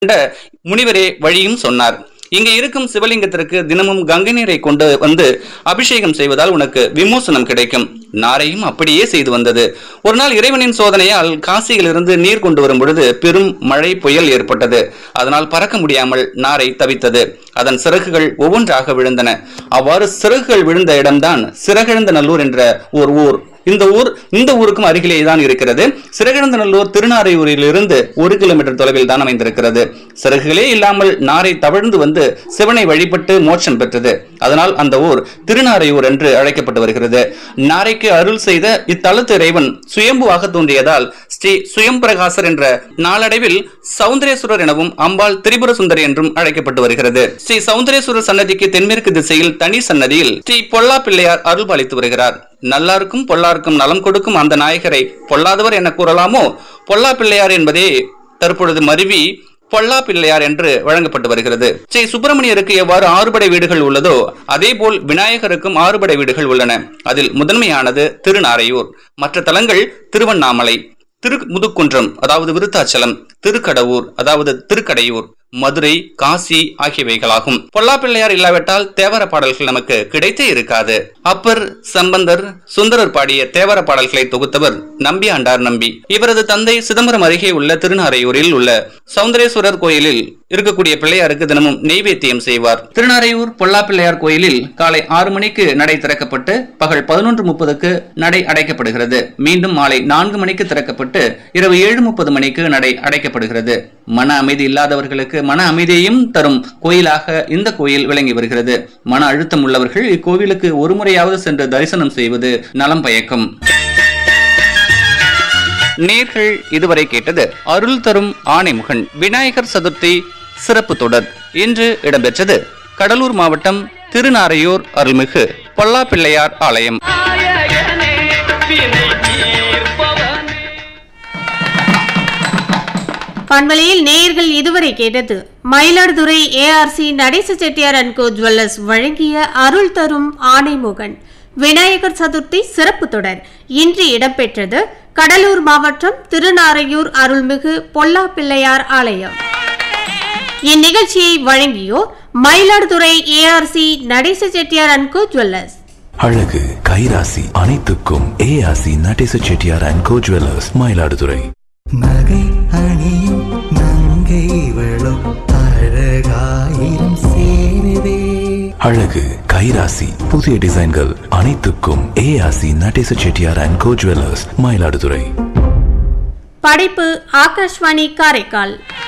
கண்ட முனிவரே வழியும் சொன்னார் இங்கே இருக்கும் சிவலிங்கத்திற்கு தினமும் கங்கை நீரை கொண்டு வந்து அபிஷேகம் செய்வதால் உனக்கு விமோசனம் கிடைக்கும் நாரையும் அப்படியே செய்து வந்தது ஒரு நாள் இறைவனின் சோதனையால் காசியிலிருந்து நீர் கொண்டு வரும் பொழுது பெரும் மழை புயல் ஏற்பட்டது அதனால் பறக்க முடியாமல் நாரை தவித்தது அதன் சிறகுகள் ஒவ்வொன்றாக விழுந்தன அவ்வாறு சிறகுகள் விழுந்த இடம்தான் சிறகிழந்த நல்லூர் என்ற ஒரு ஊர் இந்த ஊர் இந்த ஊருக்கும் அருகிலே தான் இருக்கிறது சிறகிழந்தநல்லூர் திருநாரையூரில் இருந்து ஒரு கிலோமீட்டர் தொலைவில் தான் அமைந்திருக்கிறது சிறகுகளே இல்லாமல் நாரை தவழ்ந்து வந்து சிவனை வழிபட்டு மோட்சம் பெற்றது அதனால் அந்த ஊர் திருநாரையூர் என்று அழைக்கப்பட்டு வருகிறது நாரைக்கு அருள் செய்த இத்தலத்து இறைவன் சுயம்புவாக தோன்றியதால் ஸ்ரீ சுயம்பிரகாசர் என்ற நாளடைவில் சௌந்தரேஸ்வரர் எனவும் அம்பாள் திரிபுர சுந்தரி என்றும் அழைக்கப்பட்டு வருகிறது ஸ்ரீ சௌந்தரேஸ்வரர் சன்னதிக்கு தென்மேற்கு திசையில் தனி சன்னதியில் ஸ்ரீ பொல்லா பிள்ளையார் அருள் பாலித்து வருகிறார் நல்லாருக்கும் பொல்லாருக்கும் நலம் கொடுக்கும் அந்த நாயகரை பொல்லாதவர் என கூறலாமோ பொல்லா பிள்ளையார் என்பதே தற்பொழுது மருவி பொல்லா பிள்ளையார் என்று வழங்கப்பட்டு வருகிறது ஸ்ரீ சுப்பிரமணியருக்கு எவ்வாறு ஆறுபடை வீடுகள் உள்ளதோ அதேபோல் விநாயகருக்கும் ஆறுபடை வீடுகள் உள்ளன அதில் முதன்மையானது திருநாரையூர் மற்ற தலங்கள் திருவண்ணாமலை திரு முதுக்குன்றம் அதாவது விருத்தாச்சலம் திருக்கடவூர் அதாவது திருக்கடையூர் மதுரை காசி ஆகியவைகளாகும் பொல்லாப்பிள்ளையார் இல்லாவிட்டால் தேவர பாடல்கள் நமக்கு கிடைத்தே இருக்காது அப்பர் சம்பந்தர் சுந்தரர் பாடிய தேவர பாடல்களை தொகுத்தவர் நம்பி ஆண்டார் நம்பி இவரது தந்தை சிதம்பரம் அருகே உள்ள திருநாரையூரில் உள்ள சௌந்தரேஸ்வரர் கோயிலில் இருக்கக்கூடிய பிள்ளையாருக்கு தினமும் நெய்வேத்தியம் செய்வார் திருநாரையூர் பொல்லாப்பிள்ளையார் கோயிலில் காலை ஆறு மணிக்கு நடை திறக்கப்பட்டு பகல் பதினொன்று முப்பதுக்கு நடை அடைக்கப்படுகிறது மீண்டும் மாலை நான்கு மணிக்கு திறக்கப்பட்டு இரவு ஏழு முப்பது மணிக்கு நடை அடைக்கப்படுகிறது மன அமைதி இல்லாதவர்களுக்கு மன அமைதியையும் தரும் கோயிலாக இந்த கோயில் விளங்கி வருகிறது மன அழுத்தம் உள்ளவர்கள் இக்கோவிலுக்கு ஒரு முறையாவது சென்று தரிசனம் செய்வது நலம் பயக்கும் நேர்கள் இதுவரை கேட்டது அருள் தரும் ஆணைமுகன் விநாயகர் சதுர்த்தி சிறப்பு தொடர் இன்று இடம்பெற்றது கடலூர் மாவட்டம் திருநாரையூர் அருள்மிகு பொல்லாப்பிள்ளையார் ஆலயம் நாயகனே வினை தீர்ப்பவனே பண்பலையில் நேயர்கள் இதுவரை கேட்டது மயிலாடுதுறை ஏஆர்சி நடேச செட்டியார் அண்ட் கோ ஜுவல்லர்ஸ் வழங்கிய அருள் தரும் ஆணைமுகன் விநாயகர் சதுர்த்தி சிறப்பு தொடர் இன்று இடம்பெற்றது கடலூர் மாவட்டம் திருநாரையூர் அருள்மிகு பொல்லா பிள்ளையார் ஆலயம் இந்நிகழ்ச்சியை வழங்கியோர் மயிலாடுதுறை ஏஆர்சி நடேச செட்டியார் அண்ட் கோ ஜுவல்லர்ஸ் அழகு கைராசி அனைத்துக்கும் ARC Nadesa Chettiar and Co Jewellers Mayiladuthurai நகை அணியும் நங்கை வளம் அழகாயிரம் சேருதே அழகு கைராசி புதிய டிசைன்கள் அனைத்துக்கும் ARC Nadesa Chettiar and Co Jewellers Mayiladuthurai படைப்பு ஆகாஷ்வாணி காரைக்கால்